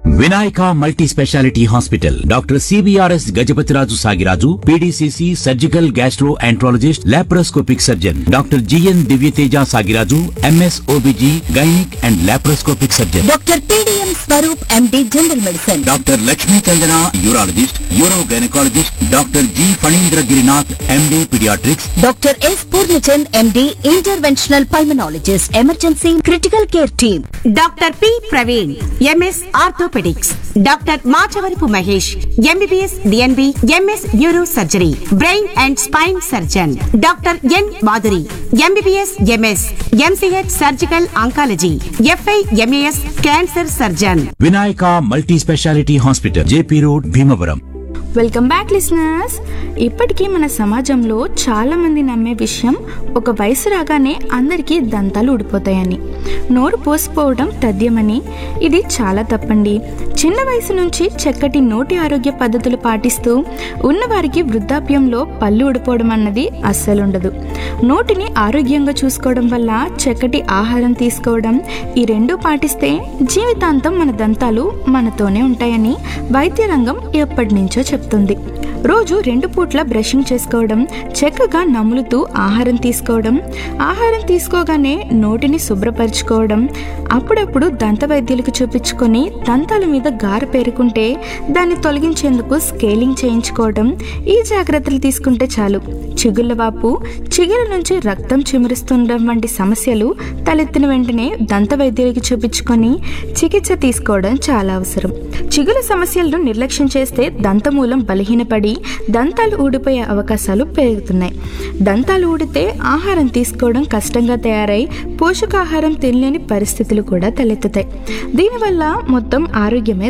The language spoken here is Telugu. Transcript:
Vinayaka multi speciality hospital doctor CBRS Gajapathiraju Sagiraju PDCC surgical gastroenterologist laparoscopic surgeon doctor GN Divyateja Sagiraju MS OBG gynaec and laparoscopic surgeon doctor PDM Swaroop MD general medicine doctor Lakshmi Chandana urologist uro gynaecologist doctor G Phanindra Girinath MD paediatrics doctor S Purnachand MD interventional pulmonologist emergency critical care team doctor P Praveen MS orthopaedics doctor Machavarapu Mahesh MBBS DNB MS neuro surgery brain and spine surgeon doctor N Madhuri MBBS MS MCh surgical oncology FI MAS cancer surgeon Vinayaka multi speciality hospital JP road Bhimavaram welcome back listeners ఇప్పటికీ మన సమాజంలో చాలా మంది నమ్మే విషయం ఒక వయసు రాగానే అందరికీ దంతాలు ఊడిపోతాయని నోరు పోసిపోవడం తథ్యమని ఇది చాలా తప్పండి చిన్న వయసు నుంచి చక్కటి నోటి ఆరోగ్య పద్ధతులు పాటిస్తూ ఉన్నవారికి వృద్ధాప్యంలో పళ్ళు ఊడిపోవడం అన్నది అస్సలుండదు నోటిని ఆరోగ్యంగా చూసుకోవడం వల్ల చక్కటి ఆహారం తీసుకోవడం ఈ రెండు పాటిస్తే జీవితాంతం మన దంతాలు మనతోనే ఉంటాయని వైద్య రంగం ఎప్పటి నుంచో చెప్తుంది రోజు రెండు పూట్ల బ్రషింగ్ చేసుకోవడం చక్కగా నములుతూ ఆహారం తీసుకోవడం ఆహారం తీసుకోగానే నోటిని శుభ్రపరచుకోవడం అప్పుడప్పుడు దంత వైద్యులకు చూపించుకొని దంతాల మీద గార పేరుకుంటే దాన్ని తొలగించేందుకు స్కేలింగ్ చేయించుకోవడం ఈ జాగ్రత్తలు తీసుకుంటే చాలు చిగుళ్ళ వాపు చిగుల నుంచి రక్తం చిమురుస్తుండడం వంటి సమస్యలు తలెత్తిన వెంటనే దంత వైద్యులకి చూపించుకొని చికిత్స తీసుకోవడం చాలా అవసరం చిగుల సమస్యలను నిర్లక్ష్యం చేస్తే దంతమూలం బలహీనపడి దంతాలు ఊడిపోయే అవకాశాలు పెరుగుతున్నాయి దంతాలు ఊడితే ఆహారం తీసుకోవడం కష్టంగా తయారై పోషకాహారం తినలేని పరిస్థితులు కూడా తలెత్తుతాయి దీనివల్ల మొత్తం ఆరోగ్యమే